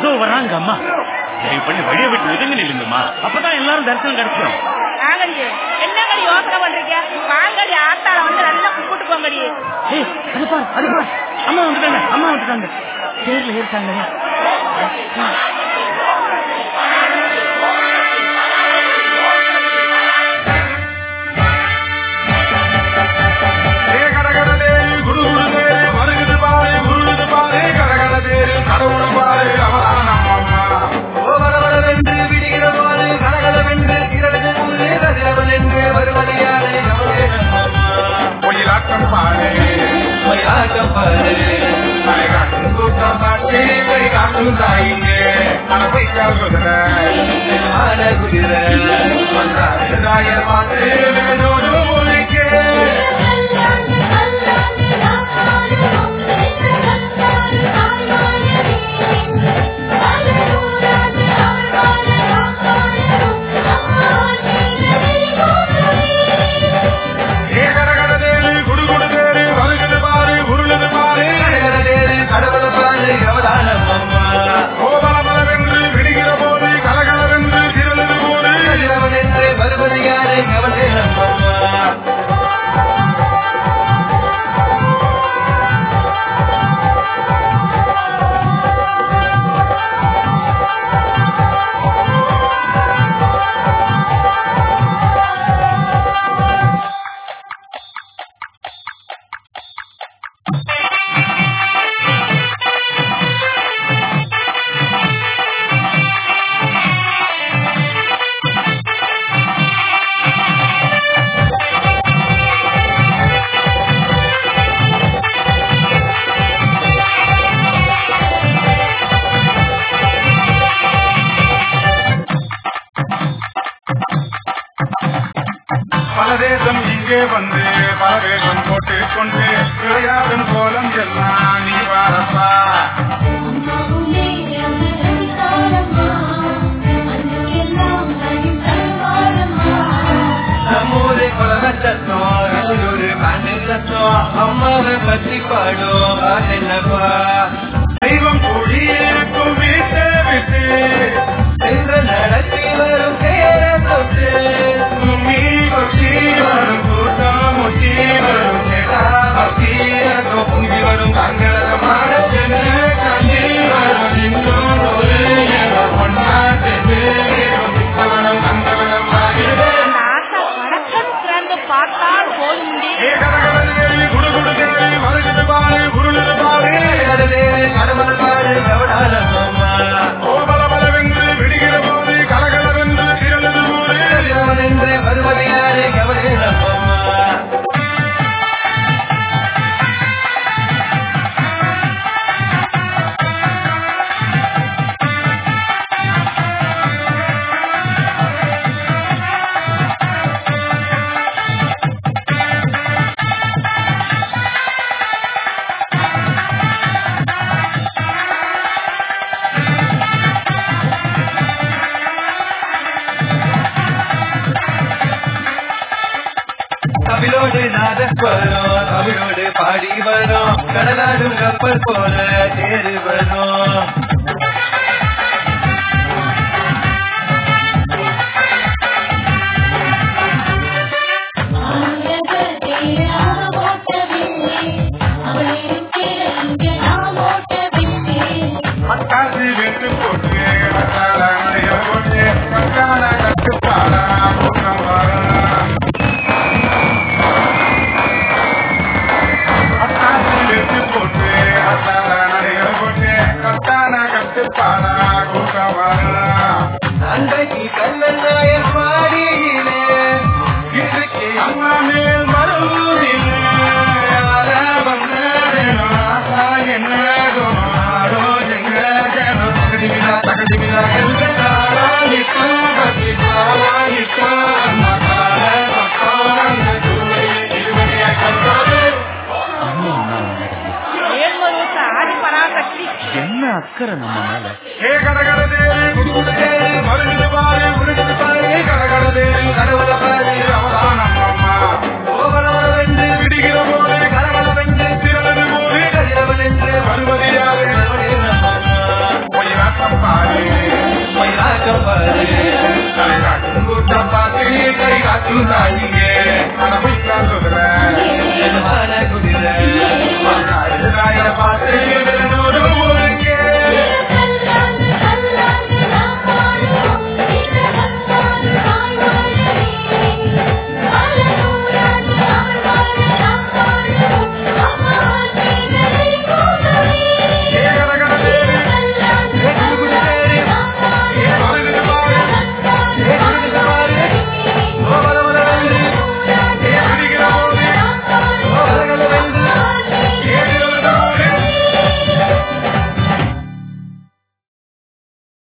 அதோ வர்றாங்க அம்மா தயவு பண்ணி வழியை விட்டு ஒதுங்கி நில்லுங்கம்மா அப்பதான் எல்லாரும் தரிசனம் கிடைச்சிடும் வாங்கடி என்னங்கடி யோசனை பண்றீங்க வாங்கடி ஆத்தால வந்து நல்லா கும்பிட்டு போங்கடி ஏய் அது பாரு அது பாரு அம்மா வந்துட்டாங்க அம்மா வந்துட்டாங்க தேர்ல ஏறிட்டாங்க ஏ கடகட தேரி குரு குரு தேரி வருகுது பாரு குருகுது பாரு கடகட தேரி கடவுள் பாரு அவதான் நம்ம அம்மா ஓ வரவரவென்று விடுகிற போது கடகடவென்று திரளது ஊரே கதிரவன் என்று வருவது யாரே அவரே நம்ம அம்மா பொய்யாட்டம் பாரு பொய்யாட்டம் பாரு மலை காட்டும் கூட்டம் காட்டி கை காட்டும் தாயிங்கே மனப்பைக்கால் குதிரை மான குதிரை ராய பார்த்து வேலோடு மூலிக்கே ஏகரகடதேரு குடுகுடுதேரு வருகுது பாரு உருளுது பாரு கடகடதேரு கடவுள் பாரு அவதானம் அம்மா கோபலபலவென்று விடுகிற போது கலகலவென்று திரளுது போது கதிரவனென்று வருவது யாரு அவளே நம்மம்மா பல தேசம் இங்கே வந்து பல வேஷம் போட்டு கொண்டு விளையாடும் கோலம் எல்லாம் நீ பாரப்பா நம்மூரே குலவ சத்தம் ஒரு பாட்டு சத்தம் அம்மாவை பற்றி பாடும் என்னப்பா தெய்வம் கூடி இருக்கும் வீட்டை விட்டு சென்று நடத்தி வரும் சேர தொட்டு கும்மி கொச்சி வரும் கூட்டம் முட்டி வரும் சேடா பக்தி பொங்கி வரும் கங்கரமான சென்று கஞ்சி வரும் இன்னும் ஒரு பொன்னா சென்று சித்தவனம் கந்தவனம் ஆகிறது அந்த ஆத்தா வடக்கன் திறந்து பார்த்தால் போதும்டி ஏ கடகடதேவி குடுகுடுதேவி வருகுது பாரு குருளுது பாரு கடவுள் பாரு கவடாலம் அம்மா கோபலபலவென்று விடுகிற போது கலகலவென்று திரளுது போது என்று வருவது யாரு கவலே அம்மா தமிழோடு நாதஸ்வரம் தமிழோடு பாடி வரும் கடலாடும் கப்பல் போல தேறு வரும் மக்காசி வெட்டு போட்டு மக்கால நடைய போட்டு மக்கால கட்டுப்பாடா முகம் வரும் மக்காசி வெட்டு போட்டு மக்கால நடைய போட்டு கட்டான கட்டுப்பாடா முகம் வரும் அன்றைக்கு கண்ணன் நாயர் பாடியிலே இன்றைக்கு அம்மா மேல் மறுபடியிலே ஆர வந்தேனோ ஆசா என்னதோ ஆரோ எங்க ஜனோ தகதிவிதா தகதிவிதா எங்க தாரா நிக்கோ பத்தி தாரா நிக்கோ அம்மா தார பக்காரங்க தூரி இருவரைய கண்டோடு ஏழ்மருவத்து ஆடி பராசக்தி என்ன அக்கறை நம்ம மேல ஏ கடகட தேவி குடுகுடு தேவி மருகுது பாரு உருகுது பாரு கடகட தேவி கடவுள பாரு அவதானம் அம்மா ஓவரவரென்று விடுகிற போது கரவளவென்று திரளது போது கதிரவன் என்று வருவது யாரு பொய்யாட்டம் காத்து தாங்கிங்க